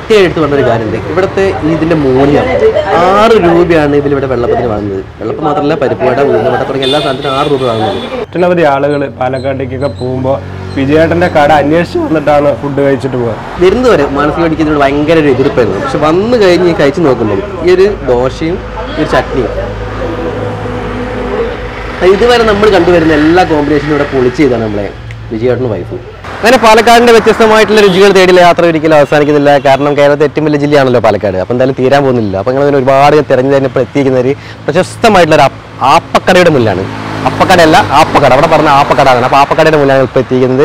പ്രത്യേകം എടുത്ത് പറഞ്ഞൊരു കാര്യമുണ്ട് ഇവിടുത്തെ ഇതിന്റെ മൂല്യം ആറ് രൂപയാണ് ഇതിലിവിടെ വെള്ളപ്പത്തിന് വാങ്ങുന്നത് വെള്ളപ്പം മാത്രമല്ല പരിപ്പുവട ഉഴുന്നുവട തുടങ്ങിയ എല്ലാ സാധനത്തിനും ആറ് രൂപ വാങ്ങുന്നത് ഒട്ടനവധി ആളുകൾ പാലക്കാട്ടേക്കൊക്കെ പോകുമ്പോൾ വിജയേട്ടൻ്റെ കട അന്വേഷിച്ച് വന്നിട്ടാണ് ഫുഡ് കഴിച്ചിട്ട് പോകുക വരുന്നവരെ മാനസിക പഠിക്കുന്നതിനോട് ഭയങ്കര ഒരു എതിർപ്പായിരുന്നു പക്ഷെ വന്നു കഴിഞ്ഞ് കഴിച്ച് നോക്കുമ്പോൾ ഈ ഒരു ദോശയും ഈ ഒരു ചട്നിയും ഇതുവരെ നമ്മൾ കണ്ടുവരുന്ന എല്ലാ കോമ്പിനേഷനും ഇവിടെ പൊളിച്ച് ചെയ്താണ് നമ്മളെ വിജയേട്ടനും വൈഫ് അങ്ങനെ പാലക്കാടിന്റെ വ്യത്യസ്തമായിട്ടുള്ള രുചികൾ തേടിയുള്ള യാത്ര ഒരിക്കലും അവസാനിക്കുന്നില്ല കാരണം കേരളത്തെ ഏറ്റവും വലിയ ജില്ലയാണല്ലോ പാലക്കാട് അപ്പം എന്തായാലും തീരാൻ പോകുന്നില്ല അപ്പം അങ്ങനെ അതിന് ഒരുപാട് തിരഞ്ഞു കഴിഞ്ഞപ്പോൾ എത്തിയിരിക്കുന്ന ഒരു പ്രശസ്തമായിട്ടുള്ള ഒരു ആപ്പ്- ആപ്പക്കടയുടെ മുന്നിലാണ് അപ്പക്കടയല്ല ആപ്പക്കട അവിടെ പറഞ്ഞ ആപ്പക്കട ആണ് അപ്പോൾ ആപ്പക്കടയുടെ മുന്നിലാണ് ഇപ്പോൾ എത്തിയിരിക്കുന്നത്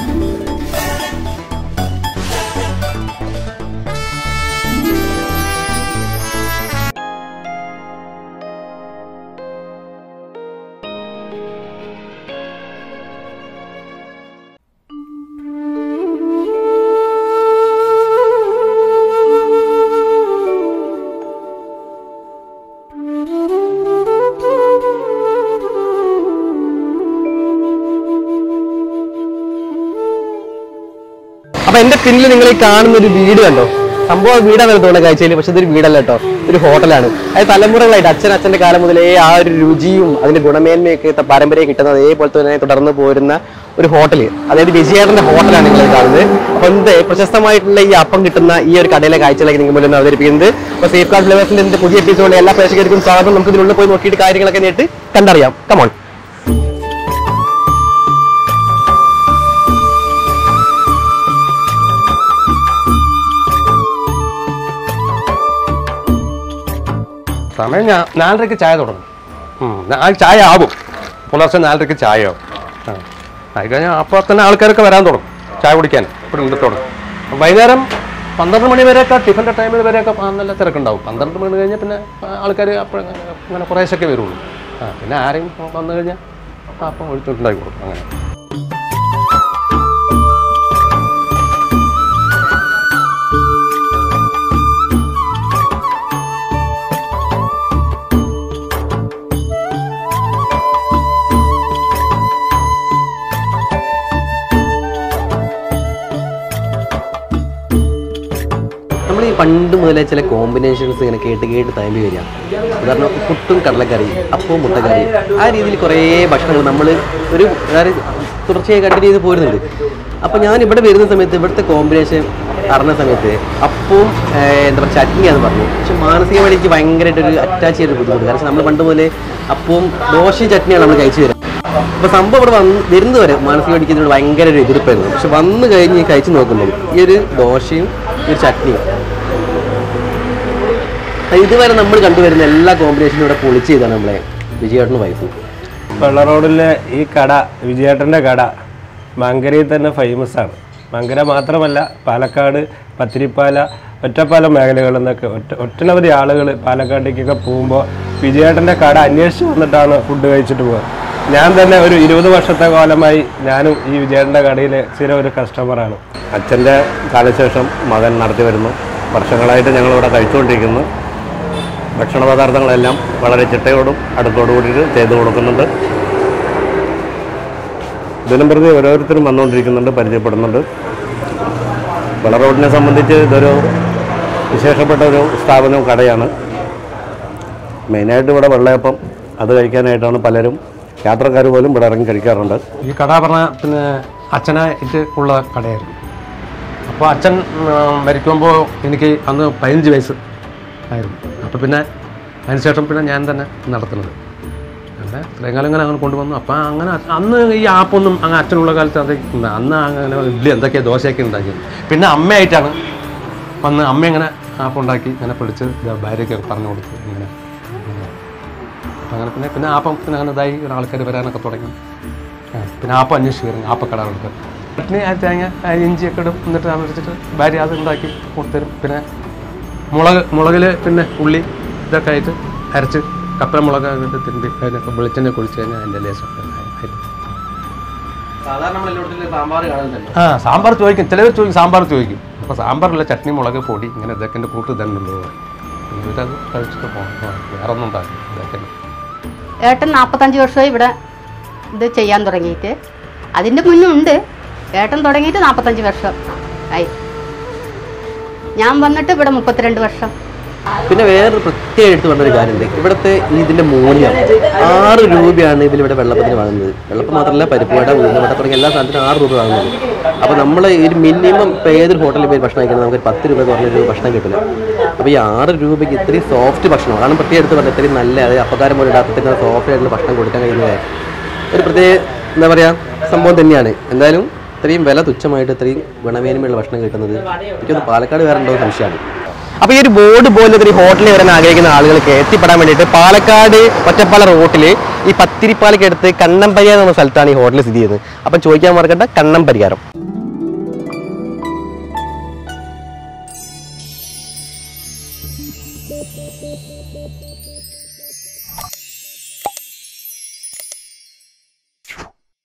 അപ്പൊ എന്റെ പിന്നിൽ നിങ്ങൾ ഈ കാണുന്ന ഒരു വീട് കണ്ടോ സംഭവം വീടാണ് തോന്നുന്ന കാഴ്ചയിൽ പക്ഷെ ഇതൊരു വീടല്ല കേട്ടോ ഒരു ഹോട്ടലാണ് അത് തലമുറകളായിട്ട് അച്ഛൻ അച്ഛന്റെ കാലം മുതലേ ആ ഒരു രുചിയും അതിന്റെ ഗുണമേന്മയൊക്കെ ത- പാരമ്പര്യം കിട്ടുന്നത് അതേപോലെ തന്നെ തുടർന്ന് പോരുന്ന ഒരു ഹോട്ടൽ അതായത് വിജയേട്ടന്റെ ഹോട്ടലാണ് നിങ്ങൾ ഈ കാണുന്നത് അപ്പൊ എന്ത് പ്രശസ്തമായിട്ടുള്ള ഈ അപ്പം കിട്ടുന്ന ഈ ഒരു കടയിലെ കാഴ്ചകളൊക്കെ നിങ്ങൾ മുന്നിൽ അവതരിപ്പിക്കുന്നത് അപ്പൊ സേഫ് കാർഡ് ഫ്ലേവേഴ്സിന്റെ ഇതിന്റെ പുതിയ എപ്പിസോഡിൽ എല്ലാ പ്രേക്ഷകർക്കും സ്വാഗതം നമുക്ക് ഇതിനുള്ളിൽ പോയി നോക്കിയിട്ട് കാര്യങ്ങളൊക്കെ നേരിട്ട് കണ്ടറിയാം കമോൺ സമയം ഞാ നാലരയ്ക്ക് ചായ തുടങ്ങും ഉം, നാ- ചായ ആവും പുലർച്ചെ നാലരയ്ക്ക് ചായ ആവും ആ ആയി കഴിഞ്ഞാൽ അപ്പോൾ തന്നെ ആൾക്കാരൊക്കെ വരാൻ തുടങ്ങും ചായ കുടിക്കാൻ ഇവിടെ നിന്ന് തുടങ്ങും വൈകുന്നേരം പന്ത്രണ്ട് മണി വരെയൊക്കെ ടിഫിൻ്റെ ടൈമിൽ വരെയൊക്കെ ആ നല്ല തിരക്കുണ്ടാവും പന്ത്രണ്ട് മണി കഴിഞ്ഞാൽ പിന്നെ ആൾക്കാർ അപ്പോൾ അങ്ങനെ കുറേശ്ശൊക്കെ വരുള്ളൂ ആ പിന്നെ ആരെയും വന്നു കഴിഞ്ഞാൽ അപ്പം ഒഴിച്ചിട്ടുണ്ടാക്കി കൊടുക്കും അങ്ങനെ നമ്മൾ ഈ പണ്ട് മുതലേ ചില കോമ്പിനേഷൻസ് ഇങ്ങനെ കേട്ട് കേട്ട് തയമ്പി വരിക ഉദാഹരണം പുട്ടും കടലക്കറി അപ്പവും മുട്ടക്കറി ആ രീതിയിൽ കുറേ ഭക്ഷണങ്ങൾ നമ്മൾ ഒരു അതായത് തുടർച്ചയായി കണ്ടിന്യൂ ചെയ്ത് പോരുന്നുണ്ട് അപ്പോൾ ഞാൻ ഇവിടെ വരുന്ന സമയത്ത് ഇവിടുത്തെ കോമ്പിനേഷൻ അറിഞ്ഞ സമയത്ത് അപ്പവും ഏഹ്, എന്താ പറയുക ചട്നിയാന്ന് പറഞ്ഞു പക്ഷെ മാനസികമായിട്ട് എനിക്ക് ഭയങ്കരമായിട്ട് ഒരു അറ്റാച്ച് ചെയ്തൊരു ബുദ്ധിമുട്ട് കാരണം നമ്മൾ പണ്ട് മുതലേ അപ്പവും ദോശയും ചട്നിയാണ് നമ്മൾ കഴിച്ചു വരുന്നത് അപ്പോൾ സംഭവം ഇവിടെ വന്ന് വരുന്നവരെ മാനസിക പഠിക്കുന്നതിനോട് ഭയങ്കര ഒരു എതിർപ്പായിരുന്നു പക്ഷെ വന്നു കഴിഞ്ഞ് കഴിച്ച് നോക്കുമ്പോൾ ഈ ഒരു ദോശയും ഈ ഒരു ചട്നിയും ഇതുവരെ നമ്മൾ കണ്ടുവരുന്ന എല്ലാ കോമ്പിനേഷനും ഇവിടെ പൊളിച്ച് ചെയ്താണ് നമ്മളെ വിജയേട്ടനും വൈഫ് വെള്ള റോഡിലെ ഈ കട വിജയേട്ടൻ്റെ കട മങ്കരയിൽ തന്നെ ഫേമസ് ആണ് മങ്കര മാത്രമല്ല പാലക്കാട് പത്തിരിപ്പാല ഒറ്റപ്പാലം മേഖലകളിൽ നിന്നൊക്കെ ഒറ്റ ഒട്ടനവധി ആളുകൾ പാലക്കാട്ടേക്കൊക്കെ പോകുമ്പോൾ വിജയേട്ടൻ്റെ കട അന്വേഷിച്ച് വന്നിട്ടാണ് ഫുഡ് കഴിച്ചിട്ട് പോകുക ഞാൻ തന്നെ ഒരു ഇരുപത് വർഷത്തെ കാലമായി ഞാനും ഈ വിജയേട്ടൻ്റെ കടയിലെ സ്ഥിരം ഒരു കസ്റ്റമറാണ് അച്ഛൻ്റെ കാലശേഷം മകൻ നടത്തി വരുന്നു വർഷങ്ങളായിട്ട് ഞങ്ങളിവിടെ കഴിച്ചുകൊണ്ടിരിക്കുന്നു ഭക്ഷണ പദാർത്ഥങ്ങളെല്ലാം വളരെ ചിട്ടയോടും അടുത്തോടു കൂടിയിട്ട് ചെയ്തു കൊടുക്കുന്നുണ്ട് ദിനം പ്രതി ഓരോരുത്തരും വന്നുകൊണ്ടിരിക്കുന്നുണ്ട് പരിചയപ്പെടുന്നുണ്ട് വള റോഡിനെ സംബന്ധിച്ച് ഇതൊരു വിശേഷപ്പെട്ട ഒരു സ്ഥാപനവും കടയാണ് മെയിനായിട്ട് ഇവിടെ വെള്ളയപ്പം അത് കഴിക്കാനായിട്ടാണ് പലരും യാത്രക്കാർ പോലും ഇവിടെ ഇറങ്ങി കഴിക്കാറുണ്ട് ഈ കട പറഞ്ഞ പിന്നെ അച്ഛനായിട്ട് ഉള്ള കടയായിരുന്നു അപ്പോൾ അച്ഛൻ ഉം, മരിക്കുമ്പോൾ എനിക്ക് അന്ന് പതിനഞ്ച് വയസ്സ് ആയിരുന്നു അപ്പോൾ പിന്നെ അതിനുശേഷം പിന്നെ ഞാൻ തന്നെ നടത്തുന്നത് അങ്ങനെ ഇത്രയും കാലം ഇങ്ങനെ അങ്ങനെ കൊണ്ടുവന്നു അപ്പം അങ്ങനെ അ- അന്ന് ഈ ആപ്പൊന്നും അങ്ങനെ അച്ഛനുള്ള കാലത്ത് അത് ഇല്ല. അന്ന് അങ്ങനെ ഇഡ്ഡലി എന്തൊക്കെയാണ് ദോശയൊക്കെ ഉണ്ടാക്കി പിന്നെ അമ്മയായിട്ടാണ് വന്ന് അമ്മ ഇങ്ങനെ ആപ്പം ഉണ്ടാക്കി ഇങ്ങനെ പിടിച്ച് ഇതാ ഭാര്യയ്ക്ക് പറഞ്ഞു കൊടുത്തു ഇങ്ങനെ അപ്പം അങ്ങനെ പിന്നെ പിന്നെ ആപ്പം പിന്നെ അങ്ങനെ ഇതായി ആൾക്കാർ വരാനൊക്കെ തുടങ്ങി ആ, പിന്നെ ആപ്പം അന്വേഷിച്ച് വരുന്നു ആപ്പക്കടകൾക്ക് ചട്നി ആ തേങ്ങ ആ ഇഞ്ചിയൊക്കെ ഇടും എന്നിട്ട് അത് വെച്ചിട്ട് ഭാര്യ അത് ഉണ്ടാക്കി കൊടുത്തരും പിന്നെ മുളക് മുളകിൽ പിന്നെ ഉള്ളി ഇതൊക്കെ ആയിട്ട് അരച്ച് കപ്പല മുളക് ഇട്ട് തിരുമ്പി അതിനൊക്കെ വെളിച്ചെണ്ണ കുഴിച്ച് കഴിഞ്ഞാൽ അതിൻ്റെ ലേശം ആയിട്ട് സാധാരണ നമ്മൾ എല്ലായിടത്തും സാമ്പാർ കാണുന്നുണ്ടല്ലോ ആ സാമ്പാർ ചോദിക്കും ചിലവർ ചോദിക്കും സാമ്പാർ ചോദിക്കും അപ്പോൾ സാമ്പാറില്ല ചട്നി മുളക് പൊടി ഇങ്ങനെ ഇതൊക്കെ എൻ്റെ കൂട്ട് തന്നെ ഉള്ളൂ എന്നിട്ടത് കഴിച്ചിട്ട് പോകണം വേറെ ഒന്നും ഉണ്ടാക്കി ഇതൊക്കെ ഏട്ടൻ നാൽപ്പത്തഞ്ച് വർഷമായി ഇവിടെ ഇത് ചെയ്യാൻ തുടങ്ങിയിട്ട് അതിൻ്റെ മുന്നുണ്ട് ഏട്ടൻ തുടങ്ങിയിട്ട് നാൽപ്പത്തഞ്ച് വർഷം ആയി ഞാൻ വന്നിട്ട് ഇവിടെ മുപ്പത്തിരണ്ട് വർഷം പിന്നെ വേറൊരു പ്രത്യേകം എടുത്ത് പറഞ്ഞൊരു കാര്യമുണ്ട് ഇവിടുത്തെ ഇതിന്റെ മൂല്യം ആറ് രൂപയാണ് ഇതിൽ ഇവിടെ വെള്ളപ്പത്തിന് വാങ്ങുന്നത് വെള്ളപ്പം മാത്രമല്ല പരിപ്പ് വട ഉഴുന്നവട തുടങ്ങിയ എല്ലാ സാധനത്തിനും ആറ് രൂപ വാങ്ങുന്നത് അപ്പോൾ നമ്മൾ ഒരു മിനിമം ഇപ്പോൾ ഏതൊരു ഹോട്ടലിൽ പോയി ഭക്ഷണം കഴിക്കുന്നത് നമുക്ക് ഒരു പത്ത് രൂപ കുറഞ്ഞൊരു ഭക്ഷണം കിട്ടില്ല അപ്പോൾ ഈ ആറ് രൂപയ്ക്ക് ഇത്രയും സോഫ്റ്റ് ഭക്ഷണം കാരണം പ്രത്യേകം എടുത്ത് പറഞ്ഞാൽ ഇത്രയും നല്ല അതായത് അപ്പക്കാരം പോലെ ഇടാത്ത സോഫ്റ്റ് ആയിട്ടുള്ള ഭക്ഷണം കൊടുക്കാൻ കഴിയുന്നത് ഒരു പ്രത്യേക എന്താ പറയുക സംഭവം തന്നെയാണ് എന്തായാലും ഇത്രയും വില തുച്ഛമായിട്ട് ഇത്രയും ഗുണമേന്മയുള്ള ഭക്ഷണം കിട്ടുന്നത് എനിക്കൊന്ന് പാലക്കാട് വേറെ ഉണ്ടോ സംശയമാണ് അപ്പോൾ ഈ ഒരു ബോർഡ് പോലത്തെ ഒരു ഹോട്ടലിൽ വരാൻ ആഗ്രഹിക്കുന്ന ആളുകൾക്ക് എത്തിപ്പെടാൻ വേണ്ടിയിട്ട് പാലക്കാട് ഒറ്റപ്പാല റോട്ടിൽ ഈ പത്തിരിപ്പാലയ്ക്ക് അടുത്ത് കണ്ണംപരിയാരം എന്ന സ്ഥലത്താണ് ഈ ഹോട്ടൽ സ്ഥിതി ചെയ്യുന്നത് അപ്പം ചോദിക്കാൻ മറക്കണ്ട കണ്ണം പരിഹാരം